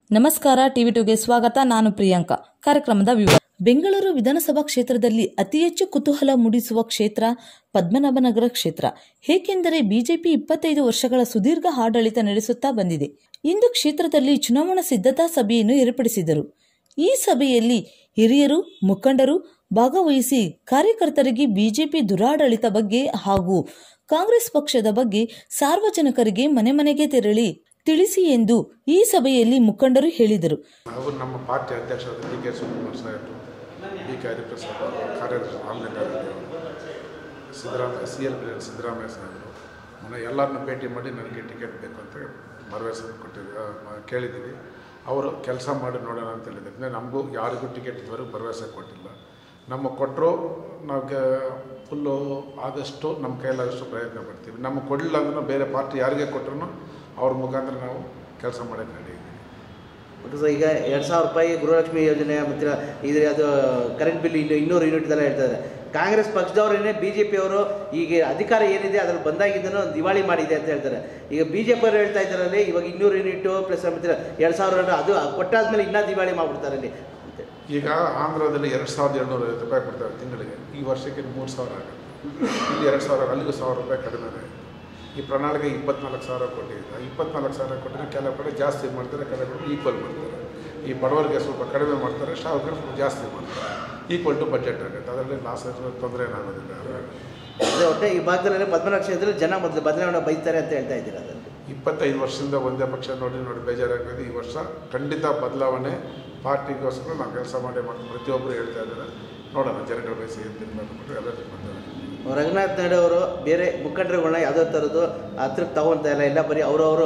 ನಮಸ್ಕಾರ ಟಿವಿ ಟುಗೆ ಸ್ವಾಗತ ನಾನು ಪ್ರಿಯಾಂಕಾ ಕಾರ್ಯಕ್ರಮದ ವಿವರ ಬೆಂಗಳೂರು ವಿಧಾನಸಭಾ ಕ್ಷೇತ್ರದಲ್ಲಿ ಅತಿ ಹೆಚ್ಚು ಕುತೂಹಲ ಮೂಡಿಸುವ ಕ್ಷೇತ್ರ ಪದ್ಮನಾಭನಗರ ಕ್ಷೇತ್ರ ಏಕೆಂದರೆ ಬಿಜೆಪಿ ಇಪ್ಪತ್ತೈದು ವರ್ಷಗಳ ಸುದೀರ್ಘ ಆಡಳಿತ ನಡೆಸುತ್ತಾ ಬಂದಿದೆ ಇಂದು ಕ್ಷೇತ್ರದಲ್ಲಿ ಚುನಾವಣಾ ಸಿದ್ಧತಾ ಸಭೆಯನ್ನು ಏರ್ಪಡಿಸಿದರು ಈ ಸಭೆಯಲ್ಲಿ ಹಿರಿಯರು ಮುಖಂಡರು ಭಾಗವಹಿಸಿ ಕಾರ್ಯಕರ್ತರಿಗೆ ಬಿಜೆಪಿ ದುರಾಡಳಿತ ಬಗ್ಗೆ ಹಾಗೂ ಕಾಂಗ್ರೆಸ್ ಪಕ್ಷದ ಬಗ್ಗೆ ಸಾರ್ವಜನಿಕರಿಗೆ ಮನೆ ಮನೆಗೆ ತೆರಳಿ ತಿಳಿಸಿ ಎಂದು ಈ ಸಭೆಯಲ್ಲಿ ಮುಖಂಡರು ಹೇಳಿದರು ಅವರು ನಮ್ಮ ಪಾರ್ಟಿ ಅಧ್ಯಕ್ಷರಾದ ಡಿ ಕೆ ಶಿವಕುಮಾರ್ ಸಾಹೇಬರು ಡಿ ಕೆ ಹರಿಪ್ರಸಾದ್ ಅವರು ಕಾರ್ಯದರ್ಶಿ ರಾಮಲಿಂಗಾರೆಡ್ಡಿ ಅವರು Siddaramaiah C L P Siddaramaiah ಸಾಹೇಬರು ಮೊನ್ನೆ ಎಲ್ಲರನ್ನ ಭೇಟಿ ಮಾಡಿ ನನಗೆ ಟಿಕೆಟ್ ಬೇಕು ಅಂತ ಭರವಸೆ ಕೊಟ್ಟಿದ್ವಿ ಆ, ಕೇಳಿದ್ದೀವಿ ಅವರು ಕೆಲಸ ಮಾಡಿ ನೋಡೋಣ ಅಂತ ಹೇಳಿದ್ರೆ ನಮಗೂ ಯಾರಿಗೂ ಟಿಕೆಟ್ ಇದುವರೆಗೂ ಭರವಸೆ ಕೊಟ್ಟಿಲ್ಲ ನಮ್ಮ ಕೊಟ್ಟರು ನಾವು ಫುಲ್ಲು ಆದಷ್ಟು ನಮ್ಮ ಕೈಲಾದಷ್ಟು ಪ್ರಯತ್ನ ಪಡ್ತೀವಿ ನಮಗೆ ಕೊಡಲಿಲ್ಲ ಅಂದ್ರೂ ಬೇರೆ ಪಾರ್ಟಿ ಯಾರಿಗೆ ಕೊಟ್ಟರು ಅವ್ರ ಮುಖಾಂತರ ನಾವು ಕೆಲಸ ಮಾಡೋಕ್ಕೆ ರೆಡಿ ಇದ್ದೀವಿ ಬಿಕಾಸ್ ಈಗ ಎರಡು ಸಾವಿರ ರೂಪಾಯಿ ಗೃಹಲಕ್ಷ್ಮಿ ಯೋಜನೆ ಮತ್ತು ಇದು ಅದು ಕರೆಂಟ್ ಬಿಲ್ ಇನ್ನು ಇನ್ನೂರು ಯೂನಿಟ್ ಇದೆಲ್ಲ ಹೇಳ್ತಾರೆ ಕಾಂಗ್ರೆಸ್ ಪಕ್ಷದವರೇನೆ ಬಿ ಜೆ ಪಿಯವರು ಈಗ ಅಧಿಕಾರ ಏನಿದೆ ಅದ್ರಲ್ಲಿ ಬಂದಾಗಿದ್ದನ್ನು ದಿವಾಳಿ ಮಾಡಿದೆ ಅಂತ ಹೇಳ್ತಾರೆ ಈಗ ಬಿ ಜೆ ಪಿಯವರು ಹೇಳ್ತಾ ಇದ್ದಾರಲ್ಲಿ ಇವಾಗ ಇನ್ನೂರು ಯೂನಿಟು ಪ್ಲಸ್ ಮತ್ತೆ ಎರಡು ಸಾವಿರ ಅದು ಕೊಟ್ಟಾದ್ಮೇಲೆ ಇನ್ನೂ ದಿವಾಳಿ ಮಾಡಿಬಿಡ್ತಾರೆ ಅಲ್ಲಿ ಅಂತ ಈಗ ಆಂಧ್ರದಲ್ಲಿ ಎರಡು ಸಾವಿರದ ಏಳ್ನೂರ ಐವತ್ತು ರೂಪಾಯಿ ಕೊಡ್ತಾರೆ ತಿಂಗಳಿಗೆ ಈ ವರ್ಷಕ್ಕೆ ಮೂರು ಸಾವಿರ ಆಗುತ್ತೆ ಇಲ್ಲಿ ಎರಡು ಸಾವಿರ ಅಲ್ಲಿಗೂ ಸಾವಿರ ರೂಪಾಯಿ ಕಡಿಮೆ ಇದೆ ಈ ಪ್ರಣಾಳಿಕೆ ಇಪ್ಪತ್ನಾಲ್ಕು ಸಾವಿರ ಕೊಟ್ಟಿದ್ದಾರೆ ಇಪ್ಪತ್ನಾಲ್ಕು ಸಾವಿರ ಕೊಟ್ಟರೆ ಕೆಲವು ಕಡೆ ಜಾಸ್ತಿ ಮಾಡ್ತಾರೆ ಕೆಲವು ಕಡೆ ಈಕ್ವಲ್ ಮಾಡ್ತಾರೆ ಈ ಬಡವರಿಗೆ ಸ್ವಲ್ಪ ಕಡಿಮೆ ಮಾಡ್ತಾರೆ ಶಾವುಕರು ಸ್ವಲ್ಪ ಜಾಸ್ತಿ ಮಾಡ್ತಾರೆ ಈಕ್ವಲ್ ಟು ಬಜೆಟ್ ಆಗುತ್ತೆ ಅದರಲ್ಲಿ ಲಾಸ್ ತೊಂದರೆ ಏನಾಗೋದಿಲ್ಲ ಅದೇ ಒಟ್ಟೆ ಈ ಭಾಗದಲ್ಲಿ ಪದ್ಮನಾಭ ಕ್ಷೇತ್ರದಲ್ಲಿ ಜನ ಮೊದಲು ಬದಲಾವಣೆ ಬೈತಾರೆ ಅಂತ ಹೇಳ್ತಾ ಇದ್ದೀರಾ ಅದರಲ್ಲಿ ಇಪ್ಪತ್ತೈದು ವರ್ಷದಿಂದ ಒಂದೇ ಪಕ್ಷ ನೋಡಿ ನೋಡಿ ಬೇಜಾರಾಗಿದೆ ಈ ವರ್ಷ ಖಂಡಿತ ಬದಲಾವಣೆ ಪಾರ್ಟಿಗೋಸ್ಕರ ನಾವು ಕೆಲಸ ಮಾಡೇ ಮಾಡ್ತೀವಿ ಪ್ರತಿಯೊಬ್ಬರು ಹೇಳ್ತಾ ಇದ್ದಾರೆ ನೋಡೋಣ ಜನಗಳ ಬಯಸಿ ಏನು ತೀರ್ಮಾನ ಕೊಟ್ಟರೆ ಎಲ್ಲರೂ ಬಂದಿದ್ದಾರೆ ರಘುನಾಥ್ ನಾಯ್ಡು ಅವರು ಬೇರೆ ಮುಖಂಡರುಗಳನ್ನ ಯಾವುದೋ ಥರದ್ದು ಹತ್ರಕ್ಕೆ ತಗೊತಾ ಇಲ್ಲ ಎಲ್ಲ ಬರೀ ಅವರವರು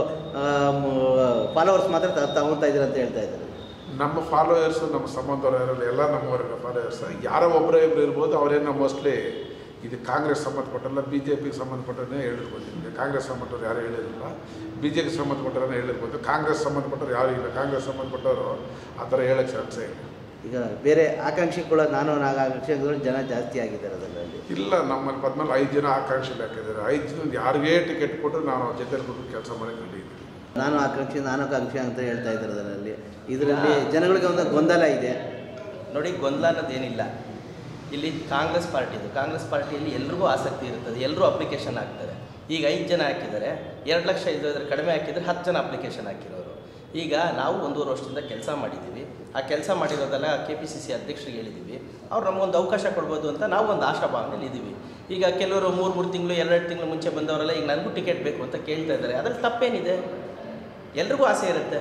ಫಾಲೋವರ್ಸ್ ಮಾತ್ರ ತ- ತಗೊತಾ ಇದ್ದಾರೆ ಅಂತ ಹೇಳ್ತಾ ಇದ್ದಾರೆ ನಮ್ಮ ಫಾಲೋಯರ್ಸು ನಮ್ಮ ಸಂಬಂಧವರು ಯಾರಲ್ಲ ಎಲ್ಲ ನಮ್ಮವರೆಲ್ಲ ಫಾಲೋಯರ್ಸ್ ಯಾರೋ ಒಬ್ಬರೇ ಇಬ್ಬರು ಇರ್ಬೋದು ಅವರೇನೋ ಮೋಸ್ಟ್ಲಿ ಇದು ಕಾಂಗ್ರೆಸ್ ಸಂಬಂಧಪಟ್ಟಲ್ಲ ಬಿ ಜೆ ಪಿಗೆ ಸಂಬಂಧಪಟ್ಟನೇ ಹೇಳಿರ್ಬೋದು ನಿಮಗೆ ಕಾಂಗ್ರೆಸ್ ಸಂಬಂಧಪಟ್ಟರು ಯಾರು ಹೇಳಿರಲಿಲ್ಲ ಬಿ ಜೆ ಪಿ ಸಂಬಂಧಪಟ್ಟರೇ ಹೇಳಿರ್ಬೋದು ಕಾಂಗ್ರೆಸ್ ಸಂಬಂಧಪಟ್ಟರು ಯಾರೂ ಇಲ್ಲ ಕಾಂಗ್ರೆಸ್ ಸಂಬಂಧಪಟ್ಟವರು ಆ ಥರ ಹೇಳೋಕ್ಕೆ ಚಾನ್ಸೇ ಇಲ್ಲ ಈಗ ಬೇರೆ ಆಕಾಂಕ್ಷಿಗಳು ನಾನು ಆಕಾಂಕ್ಷಿಗಳು ಜನ ಜಾಸ್ತಿ ಆಗಿದ್ದಾರೆ ಅದರಲ್ಲಿ ಇಲ್ಲ ನಮ್ಮಲ್ಲಿ ಪದ್ಮಲ್ಲಿ ಐದು ಜನ ಆಕಾಂಕ್ಷೆಲಿ ಹಾಕಿದ್ದಾರೆ ಐದು ಜನ ಯಾರಿಗೇ ಟಿಕೆಟ್ ಕೊಟ್ಟರು ನಾವು ಅವ್ರ ಜೊತೆಲಿ ಕೊಟ್ಟು ಕೆಲಸ ಮಾಡಕ್ಕೆ ರೆಡಿ ಇದ್ದೀವಿ ನಾನು ಆಕಾಂಕ್ಷಿ ನಾನು ಆಕಾಂಕ್ಷಿ ಅಂತ ಹೇಳ್ತಾ ಇದ್ದಾರೆ ಅದರಲ್ಲಿ ಇದರಲ್ಲಿ ಜನಗಳಿಗೆ ಒಂದು ಗೊಂದಲ ಇದೆ ನೋಡಿ ಗೊಂದಲ ಅನ್ನೋದೇನಿಲ್ಲ ಇಲ್ಲಿ ಕಾಂಗ್ರೆಸ್ ಪಾರ್ಟಿದು ಕಾಂಗ್ರೆಸ್ ಪಾರ್ಟಿಯಲ್ಲಿ ಎಲ್ರಿಗೂ ಆಸಕ್ತಿ ಇರ್ತದೆ ಎಲ್ಲರೂ ಅಪ್ಲಿಕೇಶನ್ ಹಾಕ್ತಾರೆ ಈಗ ಐದು ಜನ ಹಾಕಿದ್ದಾರೆ ಎರಡು ಲಕ್ಷ ಇದ್ದರೆ ಕಡಿಮೆ ಹಾಕಿದರೆ ಹತ್ತು ಜನ ಅಪ್ಲಿಕೇಶನ್ ಹಾಕಿರೋರು ಈಗ ನಾವು ಒಂದೂವರೆ ವರ್ಷದಿಂದ ಕೆಲಸ ಮಾಡಿದ್ದೀವಿ ಆ ಕೆಲಸ ಮಾಡಿರೋದೆಲ್ಲ ಕೆ ಪಿ ಸಿ ಸಿ ಅಧ್ಯಕ್ಷರಿಗೆ ಹೇಳಿದ್ದೀವಿ ಅವ್ರು ನಮಗೊಂದು ಅವಕಾಶ ಕೊಡ್ಬೋದು ಅಂತ ನಾವು ಒಂದು ಆಶಾಭಾವನೆಯಲ್ಲಿ ಇದ್ದೀವಿ ಈಗ ಕೆಲವರು ಮೂರು ಮೂರು ತಿಂಗಳು ಎರಡೆರಡು ತಿಂಗಳು ಮುಂಚೆ ಬಂದವರೆಲ್ಲ ಈಗ ನನಗೂ ಟಿಕೆಟ್ ಬೇಕು ಅಂತ ಕೇಳ್ತಾ ಇದ್ದಾರೆ ಅದ್ರಲ್ಲಿ ತಪ್ಪೇನಿದೆ ಎಲ್ರಿಗೂ ಆಸೆ ಇರುತ್ತೆ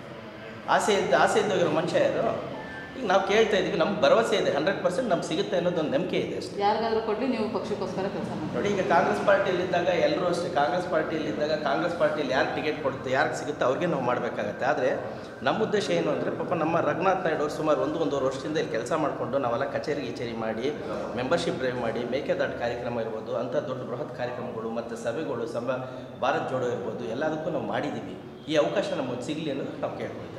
ಆಸೆ ಇದ್ದ ಆಸೆ ಇದ್ದೋಗಿರೋ ಮನುಷ್ಯ ಯಾರು ಈಗ ನಾವು ಕೇಳ್ತಾ ಇದ್ದೀವಿ ನಮ್ಗೆ ಭರವಸೆ ಇದೆ ಹಂಡ್ರೆಡ್ ಪರ್ಸೆಂಟ್ ನಮ್ಗೆ ಸಿಗುತ್ತೆ ಅನ್ನೋದೊಂದು ನಂಬಿಕೆ ಇದೆ ಅಷ್ಟೇ ಯಾರಿಗಾದ್ರೂ ಕೊಡಲಿ ನೀವು ಪಕ್ಷಕ್ಕೋಸ್ಕರ ಕೆಲಸ ಮಾಡಿ ನೋಡಿ ಈಗ ಕಾಂಗ್ರೆಸ್ ಪಾರ್ಟಿಯಲ್ಲಿದ್ದಾಗ ಎಲ್ಲರೂ ಅಷ್ಟೇ ಕಾಂಗ್ರೆಸ್ ಪಾರ್ಟಿಯಲ್ಲಿದ್ದಾಗ ಕಾಂಗ್ರೆಸ್ ಪಾರ್ಟಿಯಲ್ಲಿ ಯಾರು ಟಿಕೆಟ್ ಕೊಡುತ್ತೆ ಯಾರಿಗೆ ಸಿಗುತ್ತೆ ಅವ್ರಿಗೆ ನಾವು ಮಾಡಬೇಕಾಗತ್ತೆ ಆದರೆ ನಮ್ಮ ಉದ್ದೇಶ ಏನು ಅಂದರೆ ಪಾಪ ನಮ್ಮ ರಘುನಾಥ್ ನಾಯ್ಡು ಅವರು ಸುಮಾರು ಒಂದು ಒಂದೂವರೆ ವರ್ಷದಿಂದ ಇಲ್ಲಿ ಕೆಲಸ ಮಾಡಿಕೊಂಡು ನಾವೆಲ್ಲ ಕಚೇರಿ ಗಿಚೇರಿ ಮಾಡಿ ಮೆಂಬರ್ಶಿಪ್ ಡ್ರೈವ್ ಮಾಡಿ ಮೇಕೆದಾಟು ಕಾರ್ಯಕ್ರಮ ಇರ್ಬೋದು ಅಂಥ ದೊಡ್ಡ ಬೃಹತ್ ಕಾರ್ಯಕ್ರಮಗಳು ಮತ್ತು ಸಭೆಗಳು ಸಭ ಭಾರತ್ ಜೋಡೋ ಇರ್ಬೋದು ಎಲ್ಲದಕ್ಕೂ ನಾವು ಮಾಡಿದ್ದೀವಿ ಈ ಅವಕಾಶ ನಮಗೆ ಸಿಗಲಿ ಅನ್ನೋದು ನಾವು ಕೇಳ್ಕೊಳ್ತೇವೆ